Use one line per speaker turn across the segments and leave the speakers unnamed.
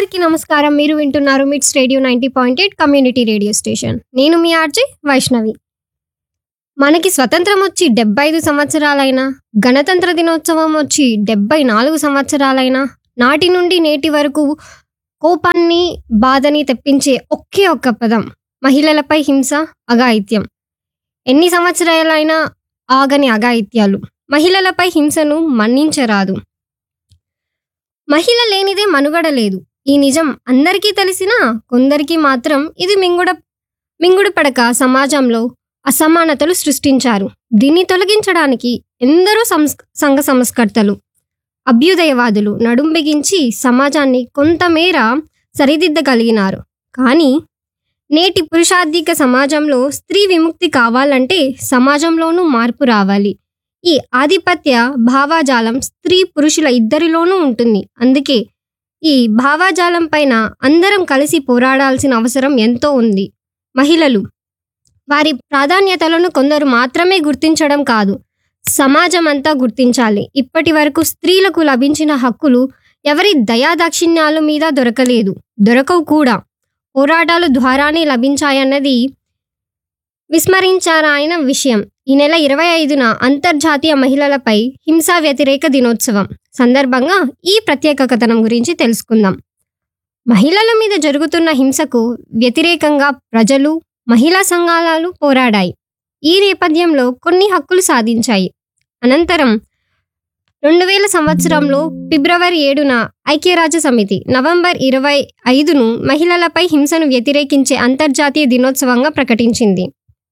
అందరికీ నమస్కారం మీరు వింటున్నారు MITS radio ninety point eight community radio station నేను మీ ఆర్జే వైష్ణవి మనకి స్వతంత్రం వచ్చి డెబ్బై ఐదు సంవత్సరాలైనా గణతంత్ర దినోత్సవం వచ్చి డెబ్బై నాలుగు సంవత్సరాలైనా నాటి నుండి నేటి వరకు కోపాన్ని బాధని తెప్పించే ఒకే ఒక్క పదం మహిళలపై హింస అఘాయిత్యం ఎన్ని సంవత్సరాలైనా ఆగని అఘాయిత్యాలు మహిళలపై హింసను మన్నించరాదు మహిళ లేనిదే మనుగడ లేదు ఈ నిజం అందరికీ తెలిసినా కొందరికి మాత్రం ఇది మింగుడ మింగుడు పడక సమాజంలో అసమానతలు సృష్టించారు దీన్ని తొలగించడానికి ఎందరో సంస్ సంఘ సంస్కర్తలు అభ్యుదయవాదులు నడుం బిగించి సమాజాన్ని కొంతమేర సరిదిద్దగలిగినారు కానీ నేటి పురుషాధిక సమాజంలో స్త్రీ విముక్తి కావాలంటే సమాజంలోనూ మార్పు రావాలి ఈ ఆధిపత్య భావాజాలం స్త్రీ పురుషుల ఇద్దరిలోనూ ఉంటుంది అందుకే ఈ భావాజాలం పైన అందరం కలిసి పోరాడాల్సిన అవసరం ఎంతో ఉంది మహిళలు వారి ప్రాధాన్యతలను కొందరు మాత్రమే గుర్తించడం కాదు సమాజం అంతా గుర్తించాలి ఇప్పటి వరకు స్త్రీలకు లభించిన హక్కులు ఎవరి దయాదాక్షిణ్యాల మీద దొరకలేదు దొరకవు కూడా పోరాటాల ద్వారానే లభించాయన్నది విస్మరించారాయన విషయం ఈ నెల ఇరవై ఐదున అంతర్జాతీయ మహిళలపై హింసా వ్యతిరేక దినోత్సవం సందర్భంగా ఈ ప్రత్యేక కథనం గురించి తెలుసుకుందాం మహిళల మీద జరుగుతున్న హింసకు వ్యతిరేకంగా ప్రజలు మహిళా సంఘాలు పోరాడాయి ఈ నేపథ్యంలో కొన్ని హక్కులు సాధించాయి అనంతరం రెండు వేల సంవత్సరంలో ఫిబ్రవరి ఏడున ఐక్యరాజ్య సమితి నవంబర్ ఇరవై ఐదును మహిళలపై హింసను వ్యతిరేకించే అంతర్జాతీయ దినోత్సవంగా ప్రకటించింది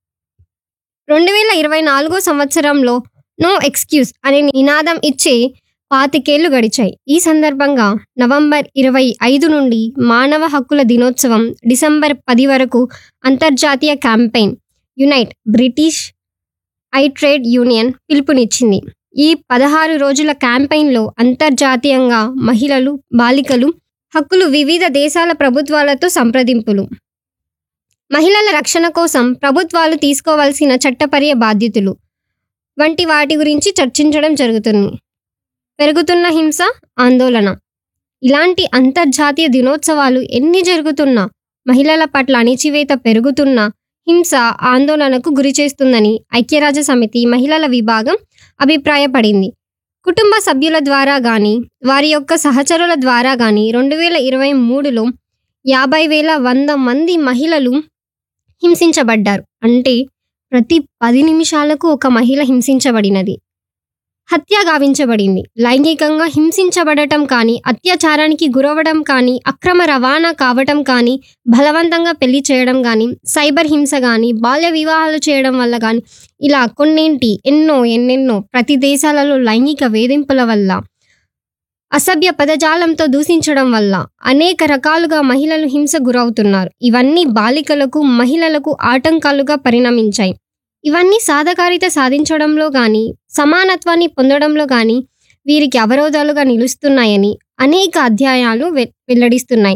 రెండు వేల ఇరవై నాలుగో సంవత్సరంలో నో ఎక్స్క్యూజ్ అనే నినాదం ఇచ్చే పాతికేళ్లు గడిచాయి ఈ సందర్భంగా నవంబర్ ఇరవై ఐదు నుండి మానవ హక్కుల దినోత్సవం డిసెంబర్ పది వరకు అంతర్జాతీయ క్యాంపెయిన్ యునైట్ బ్రిటిష్ ఐ ట్రేడ్ యూనియన్ పిలుపునిచ్చింది ఈ పదహారు రోజుల క్యాంపెయిన్లో అంతర్జాతీయంగా మహిళలు బాలికలు హక్కులు వివిధ దేశాల ప్రభుత్వాలతో సంప్రదింపులు మహిళల రక్షణ కోసం ప్రభుత్వాలు తీసుకోవాల్సిన చట్టపర్య బాధ్యతలు వంటి వాటి గురించి చర్చించడం జరుగుతుంది పెరుగుతున్న హింస ఆందోళన ఇలాంటి అంతర్జాతీయ దినోత్సవాలు ఎన్ని జరుగుతున్నా మహిళల పట్ల అణిచివేత పెరుగుతున్న హింస ఆందోళనకు గురిచేస్తుందని ఐక్యరాజ్య సమితి మహిళల విభాగం అభిప్రాయపడింది కుటుంబ సభ్యుల ద్వారా గాని వారి యొక్క సహచరుల ద్వారా గాని రెండు వేల ఇరవై మూడులో యాభై వేల వంద మంది మహిళలు హింసించబడ్డారు అంటే ప్రతి పది నిమిషాలకు ఒక మహిళ హింసించబడినది హత్య గావించబడింది లైంగికంగా హింసించబడటం కానీ అత్యాచారానికి గురవడం కానీ అక్రమ రవాణా కావటం కానీ బలవంతంగా పెళ్లి చేయడం కానీ సైబర్ హింస కానీ బాల్య వివాహాలు చేయడం వల్ల కానీ ఇలా కొన్నింటి ఎన్నో ఎన్నెన్నో ప్రతి దేశాలలో లైంగిక వేధింపుల వల్ల అసభ్య పదజాలంతో దూషించడం వల్ల అనేక రకాలుగా మహిళలు హింస గురవుతున్నారు ఇవన్నీ బాలికలకు మహిళలకు ఆటంకాలుగా పరిణమించాయి ఇవన్నీ సాధకారిత సాధించడంలో గాని సమానత్వాన్ని పొందడంలో గాని వీరికి అవరోధాలుగా నిలుస్తున్నాయని అనేక అధ్యాయాలు వె- వెల్లడిస్తున్నాయి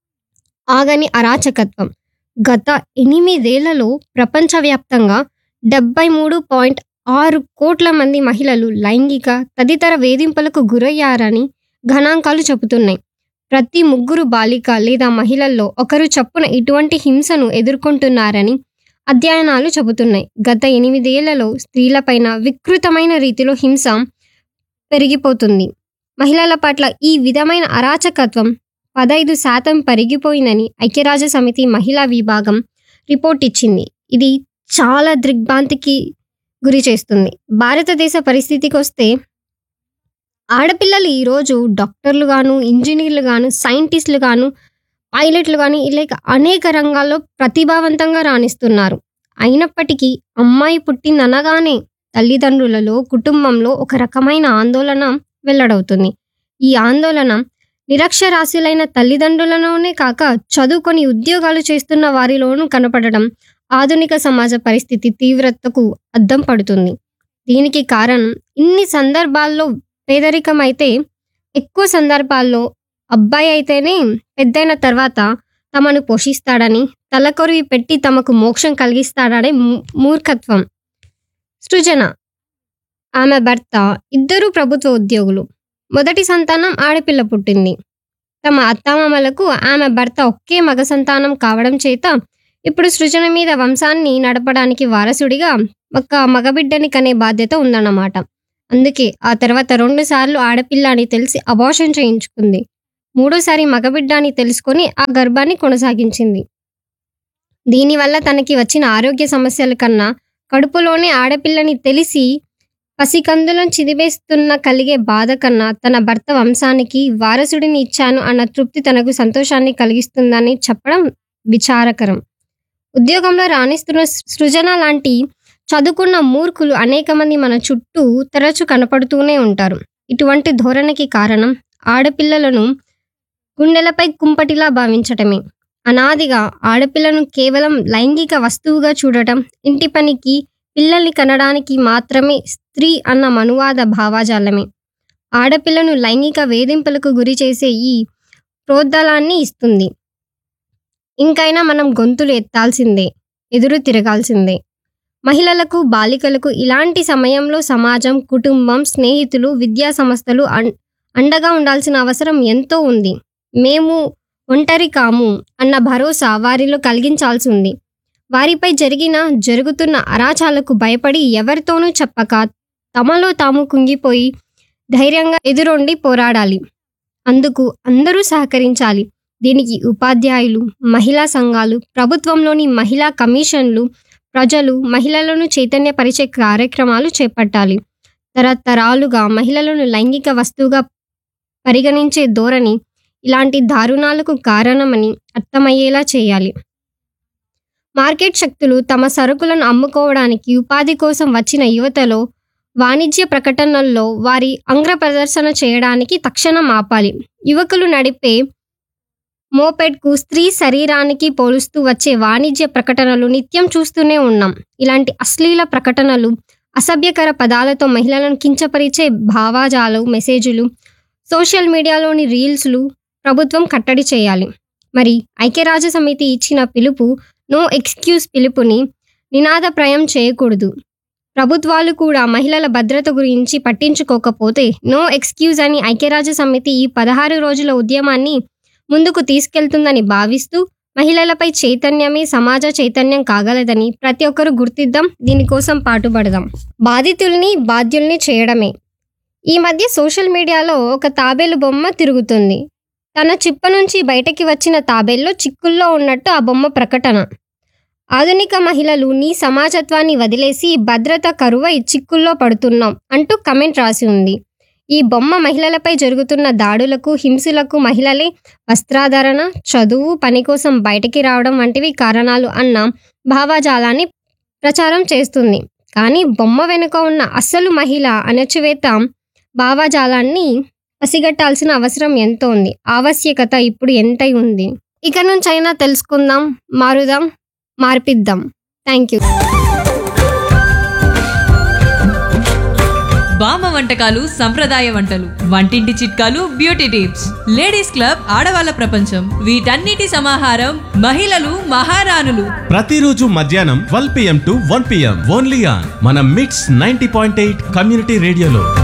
ఆగని అరాచకత్వం గత ఎనిమిదేళ్లలో ప్రపంచవ్యాప్తంగా డెబ్బై మూడు పాయింట్ ఆరు కోట్ల మంది మహిళలు లైంగిక తదితర వేధింపులకు గురయ్యారని గణాంకాలు చెబుతున్నాయి ప్రతి ముగ్గురు బాలిక లేదా మహిళల్లో ఒకరు చప్పున ఇటువంటి హింసను ఎదుర్కొంటున్నారని అధ్యయనాలు చెబుతున్నాయి గత ఎనిమిదేళ్లలో స్త్రీలపైన వికృతమైన రీతిలో హింస పెరిగిపోతుంది మహిళల పట్ల ఈ విధమైన అరాచకత్వం పదైదు శాతం పెరిగిపోయిందని ఐక్యరాజ్య సమితి మహిళా విభాగం రిపోర్ట్ ఇచ్చింది ఇది చాలా దిగ్భ్రాంతికి గురి చేస్తుంది భారతదేశ పరిస్థితికి వస్తే ఆడపిల్లలు ఈరోజు డాక్టర్లు గాను ఇంజనీర్లు గాను సైంటిస్టులు గాను పైలట్లు కానీ ఇలాగ అనేక రంగాల్లో ప్రతిభావంతంగా రాణిస్తున్నారు అయినప్పటికీ అమ్మాయి పుట్టిందనగానే తల్లిదండ్రులలో కుటుంబంలో ఒక రకమైన ఆందోళన వెల్లడవుతుంది ఈ ఆందోళన నిరక్షరాస్యులైన తల్లిదండ్రులలోనే కాక చదువుకొని ఉద్యోగాలు చేస్తున్న వారిలోనూ కనపడడం ఆధునిక సమాజ పరిస్థితి తీవ్రతకు అద్దం పడుతుంది దీనికి కారణం ఇన్ని సందర్భాల్లో పేదరికం అయితే ఎక్కువ సందర్భాల్లో అబ్బాయి అయితేనే పెద్దయిన తర్వాత తమను పోషిస్తాడని తలకొరివి పెట్టి తమకు మోక్షం కలిగిస్తాడనే మూ- మూర్ఖత్వం సృజన ఆమె భర్త ఇద్దరు ప్రభుత్వ ఉద్యోగులు మొదటి సంతానం ఆడపిల్ల పుట్టింది తమ అత్తామామలకు ఆమె భర్త ఒకే మగ సంతానం కావడం చేత ఇప్పుడు సృజన మీద వంశాన్ని నడపడానికి వారసుడిగా ఒక మగబిడ్డని కనే బాధ్యత ఉందన్నమాట అందుకే ఆ తర్వాత రెండు సార్లు ఆడపిల్ల అని తెలిసి అబార్షన్ చేయించుకుంది మూడోసారి మగబిడ్డ అని తెలుసుకొని ఆ గర్భాన్ని కొనసాగించింది దీనివల్ల తనకి వచ్చిన ఆరోగ్య సమస్యల కన్నా కడుపులోనే ఆడపిల్లని తెలిసి పసికందులను చిదివేస్తున్న కలిగే బాధ కన్నా తన భర్త వంశానికి వారసుడిని ఇచ్చాను అన్న తృప్తి తనకు సంతోషాన్ని కలిగిస్తుందని చెప్పడం విచారకరం ఉద్యోగంలో రాణిస్తున్న సృజన లాంటి చదువుకున్న మూర్ఖులు అనేక మంది మన చుట్టూ తరచు కనపడుతూనే ఉంటారు ఇటువంటి ధోరణికి కారణం ఆడపిల్లలను గుండెలపై కుంపటిలా భావించటమే అనాదిగా ఆడపిల్లను కేవలం లైంగిక వస్తువుగా చూడటం ఇంటి పనికి పిల్లల్ని కనడానికి మాత్రమే స్త్రీ అన్న మనువాద భావాజాలమే ఆడపిల్లను లైంగిక వేధింపులకు గురి చేసే ఈ ప్రోద్బలాన్ని ఇస్తుంది ఇంకైనా మనం గొంతులు ఎత్తాల్సిందే ఎదురు తిరగాల్సిందే మహిళలకు బాలికలకు ఇలాంటి సమయంలో సమాజం కుటుంబం స్నేహితులు విద్యా సంస్థలు అం- అండగా ఉండాల్సిన అవసరం ఎంతో ఉంది మేము ఒంటరి కాము అన్న భరోసా వారిలో కలిగించాల్సి ఉంది వారిపై జరిగిన జరుగుతున్న అరాచాలకు భయపడి ఎవరితోనూ చెప్పక తమలో తాము కుంగిపోయి ధైర్యంగా ఎదురొండి పోరాడాలి అందుకు అందరూ సహకరించాలి దీనికి ఉపాధ్యాయులు మహిళా సంఘాలు ప్రభుత్వంలోని మహిళా కమిషన్లు ప్రజలు మహిళలను చైతన్యపరిచే కార్యక్రమాలు చేపట్టాలి తరతరాలుగా మహిళలను లైంగిక వస్తువుగా పరిగణించే ధోరణి ఇలాంటి దారుణాలకు కారణమని అర్థమయ్యేలా చేయాలి మార్కెట్ శక్తులు తమ సరుకులను అమ్ముకోవడానికి ఉపాధి కోసం వచ్చిన యువతలో వాణిజ్య ప్రకటనల్లో వారి అంగ్ర ప్రదర్శన చేయడానికి తక్షణం ఆపాలి యువకులు నడిపే మోపెడ్కు స్త్రీ శరీరానికి పోలుస్తూ వచ్చే వాణిజ్య ప్రకటనలు నిత్యం చూస్తూనే ఉన్నాం ఇలాంటి అశ్లీల ప్రకటనలు అసభ్యకర పదాలతో మహిళలను కించపరిచే భావాజాలు మెసేజ్లు సోషల్ మీడియాలోని రీల్స్లు ప్రభుత్వం కట్టడి చేయాలి మరి ఐక్యరాజ్య సమితి ఇచ్చిన పిలుపు నో ఎక్స్క్యూజ్ పిలుపుని నినాదప్రాయం చేయకూడదు ప్రభుత్వాలు కూడా మహిళల భద్రత గురించి పట్టించుకోకపోతే నో ఎక్స్క్యూజ్ అని ఐక్యరాజ్య సమితి ఈ పదహారు రోజుల ఉద్యమాన్ని ముందుకు తీసుకెళ్తుందని భావిస్తూ మహిళలపై చైతన్యమే సమాజ చైతన్యం కాగలదని ప్రతి ఒక్కరూ గుర్తిద్దాం దీనికోసం పాటుపడదాం బాధితుల్ని బాధ్యుల్ని చేయడమే ఈ మధ్య సోషల్ మీడియాలో ఒక తాబేలు బొమ్మ తిరుగుతుంది తన చిప్ప నుంచి బయటకి వచ్చిన తాబేల్లో చిక్కుల్లో ఉన్నట్టు ఆ బొమ్మ ప్రకటన ఆధునిక మహిళలు నీ సమాజత్వాన్ని వదిలేసి భద్రత కరువై చిక్కుల్లో పడుతున్నాం అంటూ కమెంట్ రాసి ఉంది ఈ బొమ్మ మహిళలపై జరుగుతున్న దాడులకు హింసలకు మహిళలే వస్త్రాధరణ చదువు పని కోసం బయటికి రావడం వంటివి కారణాలు అన్న భావజాలాన్ని ప్రచారం చేస్తుంది కానీ బొమ్మ వెనుక ఉన్న అసలు మహిళ అణచివేత భావజాలాన్ని పసిగట్టాల్సిన అవసరం ఎంతో ఉంది ఆవశ్యకత ఇప్పుడు ఎంతై ఉంది ఇక నుంచైనా తెలుసుకుందాం మారుదాం మార్పిద్దాం థ్యాంక్ యూ
బామ్మ వంటకాలు సంప్రదాయ వంటలు వంటింటి చిట్కాలు బ్యూటీ టిప్స్ లేడీస్ క్లబ్ ఆడవాళ్ళ ప్రపంచం వీటన్నిటి సమాహారం మహిళలు మహారాణులు
ప్రతిరోజు మధ్యాహ్నం twelve PM to one PM only on మన MITS ninety point eight community రేడియోలో